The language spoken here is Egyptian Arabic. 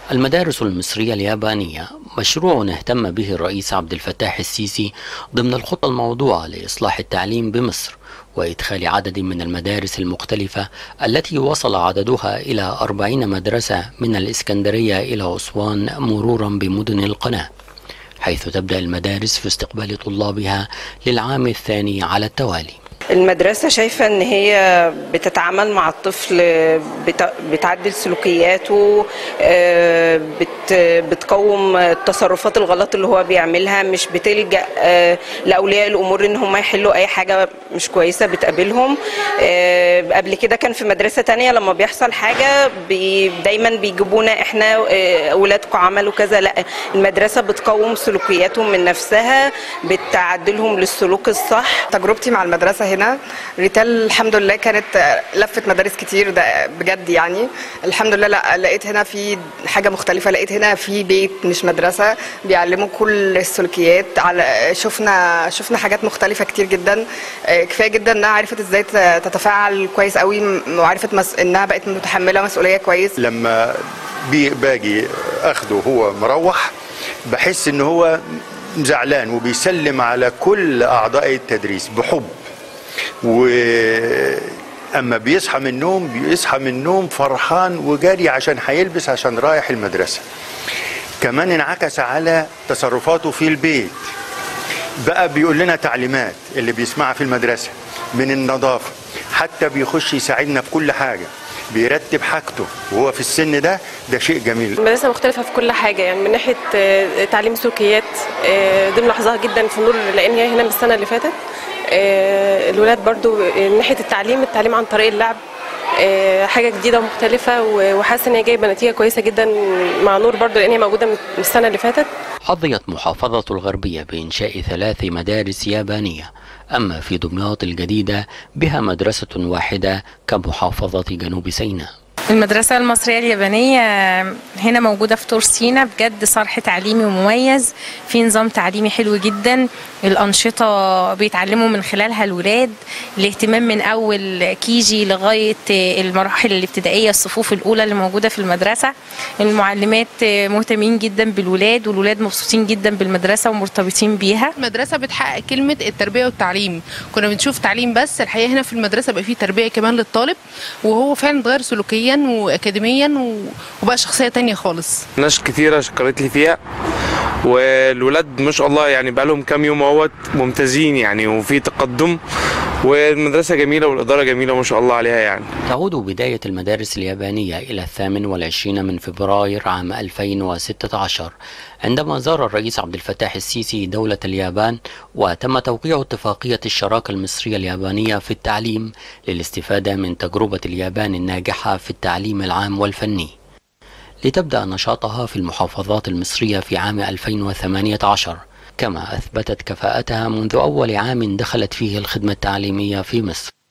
المدارس المصرية اليابانية مشروع اهتم به الرئيس عبد الفتاح السيسي ضمن الخطة الموضوعة لإصلاح التعليم بمصر وإدخال عدد من المدارس المختلفة التي وصل عددها إلى أربعين مدرسة من الإسكندرية إلى أسوان مرورا بمدن القناة حيث تبدأ المدارس في استقبال طلابها للعام الثاني على التوالي المدرسة شايفة ان هي بتتعامل مع الطفل بت- بتعدل سلوكياته آه، بت- بتقوم التصرفات الغلط اللي هو بيعملها مش بتلجأ آه، لأولياء الأمور ان هم يحلوا أي حاجة مش كويسة بتقابلهم آه، قبل كده كان في مدرسة تانية لما بيحصل حاجة بي دايما بيجيبونا احنا آه، أولادكم عملوا كذا لا المدرسة بتقوم سلوكياتهم من نفسها بتعدلهم للسلوك الصح تجربتي مع المدرسة هنا ريتال الحمد لله كانت لفت مدارس كتير ده بجد يعني الحمد لله لا لقيت هنا في حاجة مختلفة لقيت هنا في بيت مش مدرسة بيعلموا كل السلوكيات على شفنا شفنا حاجات مختلفة كتير جدا آه، كفاية جدا انها عرفت ازاي ت- تتفاعل كويس قوي وعرفت مس... انها بقت متحملة مسؤولية كويس لما بي باجي اخده هو مروح بحس ان هو زعلان وبيسلم على كل اعضاء التدريس بحب و اما بيصحى من النوم بيصحى من النوم فرحان وجاري عشان هيلبس عشان رايح المدرسه كمان انعكس على تصرفاته في البيت بقى بيقول لنا تعليمات اللي بيسمعها في المدرسه من النظافه حتى بيخش يساعدنا في كل حاجه بيرتب حاجته وهو في السن ده ده شيء جميل المدرسة مختلفة في كل حاجة يعني من ناحية آه، تعليم السلوكيات آه، دي ملاحظاها جدا في نور لأن هي هنا من السنة اللي فاتت آه، الولاد برضو آه، من ناحية التعليم التعليم عن طريق اللعب آه، حاجة جديدة ومختلفة و- وحاسة إن هي جايبة نتيجة كويسة جدا مع نور برضو لأن هي موجودة من السنة اللي فاتت حظيت محافظة الغربية بإنشاء ثلاث مدارس يابانية أما في دمياط الجديدة بها مدرسة واحدة كمحافظة جنوب سيناء المدرسة المصرية اليابانية هنا موجودة في طور سينا بجد صرح تعليمي مميز في نظام تعليمي حلو جدا الأنشطة بيتعلموا من خلالها الولاد الاهتمام من أول كيجي لغاية المراحل الابتدائية الصفوف الأولى اللي موجودة في المدرسة المعلمات مهتمين جدا بالولاد والولاد مبسوطين جدا بالمدرسة ومرتبطين بيها المدرسة بتحقق كلمة التربية والتعليم كنا بنشوف تعليم بس الحقيقة هنا في المدرسة بقى فيه تربية كمان للطالب وهو فعلا اتغير سلوكيا وأكاديميا و- وبقى شخصية تانية خالص ناس كتيرة شكرت لي فيها والولاد ما شاء الله يعني بقالهم كام يوم اهوت ممتازين يعني وفي تقدم والمدرسة جميلة والإدارة جميلة ما شاء الله عليها يعني تعود بداية المدارس اليابانية إلى الثامن والعشرين من فبراير عام 2016 عندما زار الرئيس عبد الفتاح السيسي دولة اليابان وتم توقيع اتفاقية الشراكة المصرية اليابانية في التعليم للاستفادة من تجربة اليابان الناجحة في التعليم العام والفني لتبدأ نشاطها في المحافظات المصرية في عام 2018 كما أثبتت كفاءتها منذ أول عام دخلت فيه الخدمة التعليمية في مصر